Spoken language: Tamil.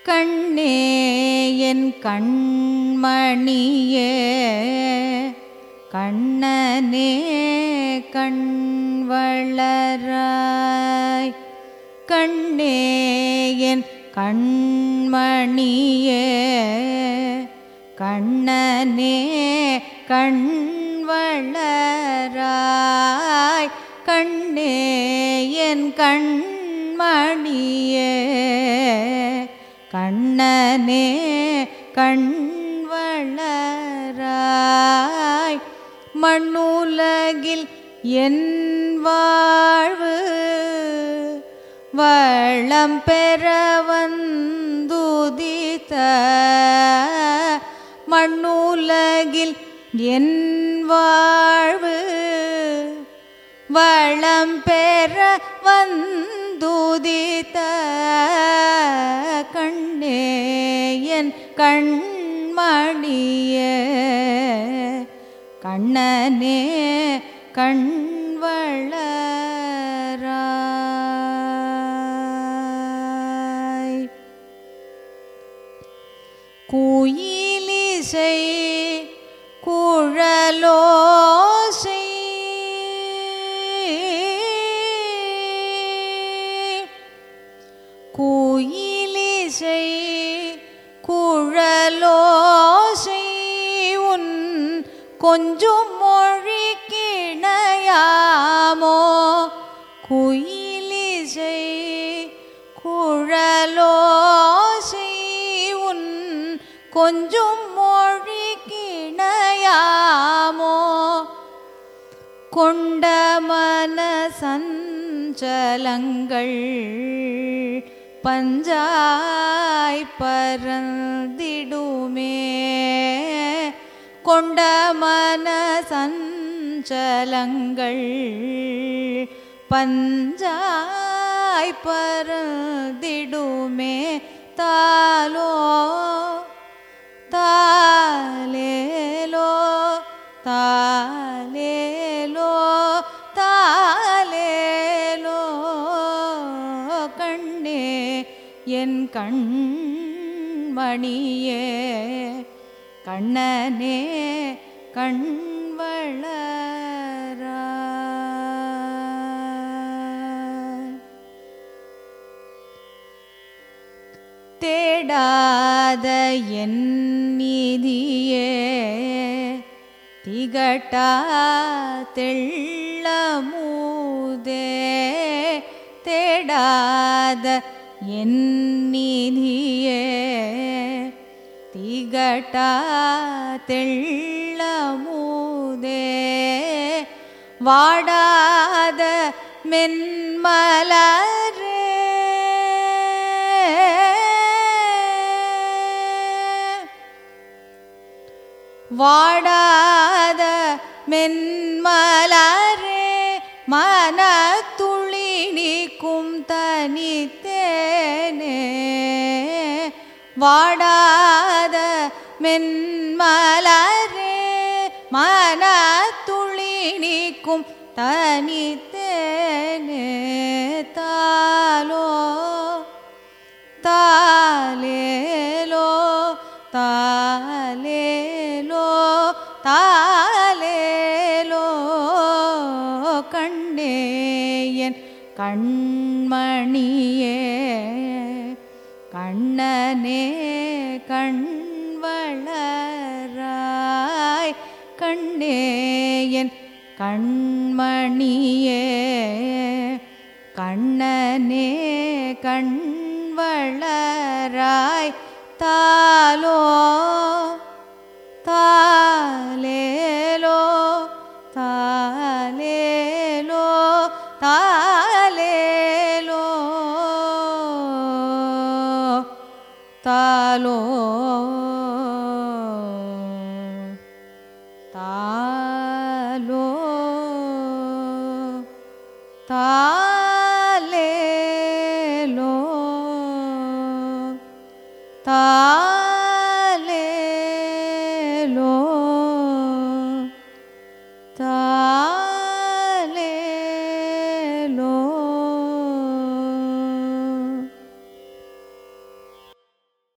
கண்ணே என் கண்மணியே கண்ணனே கண் வளராய் கண்ணே என் கண்மணியே கண்ணனே கண் வளராய் கண்ணே என் கண்மணியே கண்ணனே கண் வளராய் மண்ணுலகில் என் வாழ்வு வளம் பெற வந்துதித்த மண்ணுலகில் என் வாழ்வு வளம் பெற வந்துதித்த கண்ணே என் கண்மணியே கண்ணனே கண் வளராய் குயிலிசை குழலோசை குயிலிசை குழலோசை உன் கொஞ்சம் மொழி கிணையாமோ குயிலிசை குழலோசை உன் கொஞ்சம் மொழி கிணையாமோ கொண்ட மன சஞ்சலங்கள் பஞ்சாய் பரந்திடுமே கொண்ட மன சஞ்சலங்கள் பஞ்சாய் பரந்திடுமே தாலோ தாலேலோ தாலேலோ தாலேலோ கண்ணே என் கண்மணியே கண்ணனே கண் வளராய் தேடாத என் நீதியே திகட்டா தெள்ளமூதே தேடாத என் நீதியே திகட்டா தெள்ளமூதே வாடாத மென்மலரே வாடாத மென்மலரே மன துளி நீக்கும் தனித்தேனே வாடாத மென்மலரே மன துளி நீக்கும் தனித்தேனே தாலோ தாலேலோ தாலேலோ தாலேலோ கண்ணே என் கண்மணியே கண்ணனே கண் வளராய் கண்ணே என் கண்மணியே கண்ணனே கண் வளராய் தாலோ தாலேலோ தாலேலோ தாலேலோ தாலோ தாலோ தாலேலோ தா